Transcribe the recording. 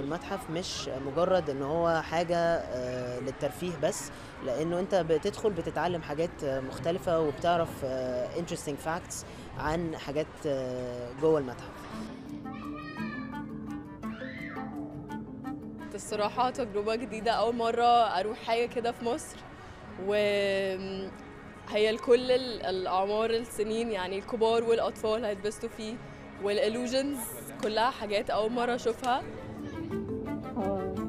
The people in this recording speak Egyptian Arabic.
المتحف مش مجرد ان هو حاجه آه، للترفيه بس لانه انت بتدخل بتتعلم حاجات آه، مختلفه وبتعرف آه، interesting facts عن حاجات آه، جوه المتحف الصراحة تجربة جديدة أول مرة أروح حاجة كده في مصر و هي لكل ال- الأعمار السنين يعني الكبار والأطفال هيتبسطوا فيه والإلوجنز كلها حاجات أول مرة أشوفها هو